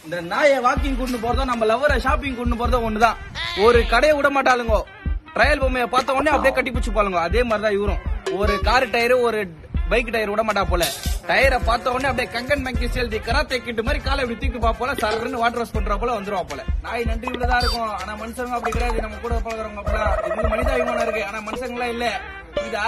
இந்த நாயை வாக்கிங் கூட்டு போறதோ நம்ம லவ்வரை ஷாப்பிங் கூட்டு போறதோ ஒண்ணுதான் ஒரு கடையை விட மாட்டாளுங்க ட்ரையல் பொம்மையை பார்த்த உடனே அப்படியே கட்டி பிடிச்சு பாருங்க அதே மாதிரிதான் இவரும் ஒரு கார் டயரு ஒரு பைக் டயர் விட மாட்டா போல டயரை பார்த்த உடனே அப்படியே கங்கன் மங்கி செல்தி கராத்தே கிட்டு மாதிரி காலை இப்படி தூக்கி பா போல சரன்னு வாட்டர் வாஷ் பண்றா போல வந்துருவா போல நாய் நன்றி உள்ளதா இருக்கும் ஆனா மனுஷங்க அப்படி கிடையாது நம்ம கூட பழகுறவங்க அப்படிதான் இது மனிதாபிமானம் இருக்கு ஆனா மனுஷங்களா இல்ல இதா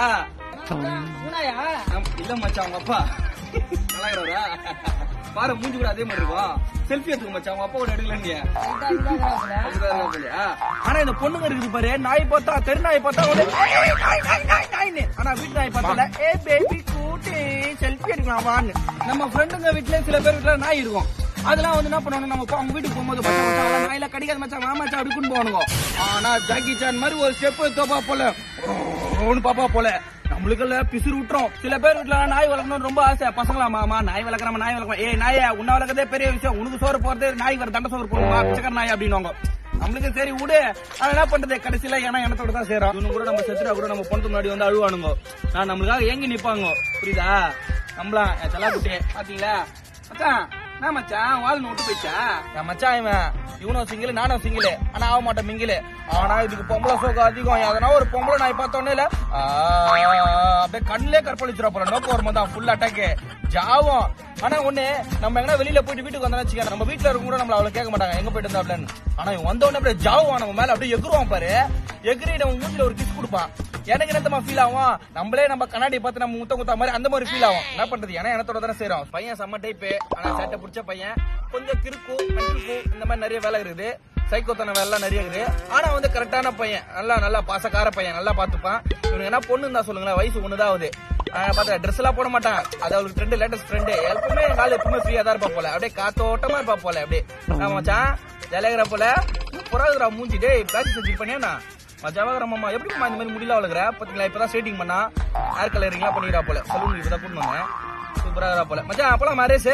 பூனாயா நம்- இல்ல மச்சான் அவங்க அப்பா நல்லா இருக்கிறாரா? பாரு மூஞ்சி கூட அதே மாதிரி இருக்கும் செல்ஃபி எடுத்துக்க மச்சான் அவங்க அப்பா கூட எடுக்கல நீ அப்படிதான் இருக்கா போலயா? ஆனா இந்த பொண்ணுங்க இருக்குது பாரு நாய் பார்த்தா தெரு நாய் பார்த்தா உடனே, "ஏய், ஏய், நாய், நாய், நாய், நாய்ன்னு." ஆனா வீட்டு நாய் பார்த்தா ஏ பேபி கூட்டி செல்ஃபி எடுக்கலாம் வான்னு நம்ம ஃப்ரெண்டுங்க வீட்ல சில பேர் வீட்ல நாய் இருக்கும் அதெல்லாம் வந்து என்ன பண்ணுவாங்க நம்ம போ- அவங்க வீட்டுக்கு போகும்போது மச்சான் மச்சான் அதெல்லாம் நாயில கடிக்காத மச்சான் வா மச்சான் அப்படின்னு போவானுங்க ஆனா ஜாக்கி சான் மாதிரி ஒரு ஸ்டெப் தோப்பா போல ஒன்னு பாப்பா போல நம்மளுக்குள்ள பிசுறு விட்டுரும் சில பேர் வீட்டுல நாய் வளர்க்கணும்னு ரொம்ப ஆசை பசங்களா மாமா நாய் வளர்க்கறாம நாய் வளர்க்கணும் ஏய் நாய உன்ன வளர்க்கறதே பெரிய விஷயம் உனக்கு சோறு போறது நாய் வேற தண்டை சோறு போடுமா பிச்சைக்கார நாய் அப்படின்னுவாங்க நம்மளுக்கு சரி விடு ஆனா என்ன பண்றது கடைசியில ஏன்னா எனத்தோட தான் சேரும் இவனு கூட நம்ம செத்துட்டா கூட நம்ம பொண்ணு முன்னாடி வந்து அழுவானுங்க நான் நம்மளுக்காக ஏங்கி நிப்பாங்க புரியுதா நம்மளாம் என் தலா குட்டி பாத்தீங்களா மச்சான் என்ன மச்சான் வாழ் விட்டு போயிச்சா என் மச்சான் இவன் இவனும் சிங்கிள் நானும் சிங்கிள் ஆனா ஆக மாட்டேன் மிங்கிள் ஆனா இதுக்கு பொம்பளை சோகம் அதிகம் எதனா ஒரு பொம்பளை நாய் பார்த்தோன்னே இல்ல ஆ, அப்படியே கண்ணிலே கற்பழிச்சிட போற நோக்கு வரும்போது தான் ஃபுல் அட்டாக்கு ஜாவும் ஆனா ஒண்ணு நம்ம எங்கன்னா வெளியில போயிட்டு வீட்டுக்கு வந்தா வச்சுக்க நம்ம வீட்டுல இருக்கும் கூட நம்மள அவ்வளவு கேட்க மாட்டாங்க எங்க போயிட்டு இருந்தா அப்படின்னு ஆனா இவன் வந்த உடனே அப்படியே ஜாவும் நம்ம மேல அப்படியே எகுருவான் பாரு எகிரி நம்ம மூஞ்சில ஒரு கிஸ் கொடுப்பான் எனக்கு என்னத்தமா ஃபீல் ஆகும் நம்மளே நம்ம கண்ணாடி பார்த்து நம்ம முத்த குத்தா மாதிரி அந்த மாதிரி ஃபீல் ஆகும் என்ன பண்றது ஏன்னா எனத்தோட தானே செய்றோம் பையன் செம்ம டைப்பு ஆனா சேட்டை பிடிச்ச பையன் கொஞ்சம் கிறுக்கு நடிப்பு இந்த மாதிரி நிறைய வேலை இருக்குது சைக்கோத்தன வேலை நிறைய இருக்குது ஆனா வந்து கரெக்டான பையன் நல்லா நல்லா பாசக்கார பையன் நல்லா பாத்துப்பான் இவனுக்கு என்ன பொண்ணு தான் சொல்லுங்களேன் வயசு ஒண்ணுதான் ஆகுது பார்த்தா ட்ரெஸ் எல்லாம் போட மாட்டான் அது அவளுக்கு ட்ரெண்ட் லேட்டஸ்ட் ட்ரெண்ட் எப்பவுமே நாள் எப்பவுமே ஃப்ரீயா தான் இருப்பா போல அப்படியே காத்தோட்டமா இருப்பா போல அப்படியே ஆமா மச்சான் ஜலைகிற போல புறாதுரா மூஞ்சி டேய் பிளாஸ்டிக் சர்ஜரி பண்ணியா மஜாவாக மாமா எப்படி இந்த மாதிரி முடியல வளர்க்குற பாத்தீங்களா இப்பதான் ஸ்ட்ரேட்டிங் பண்ணா ஹேர் கலரிங்லாம் பண்ணிக்கிறா போல சலூன் இப்பதான் கூட்டு வந்தேன் சூப்பரா போல மச்சான் அப்பலாம் மேரேஜ்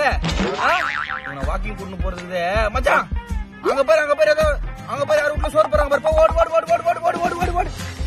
வாக்கிங் கூட்டு போறது இது. மச்சான் அங்க பாரு அங்க பாரு ஏதோ அங்க பாரு யாரும் வீட்டுல சோறு போறாங்க பாரு போ, ஓடு ஓடு ஓடு ஓடு ஓடு ஓடு ஓடு ஓடு ஓடு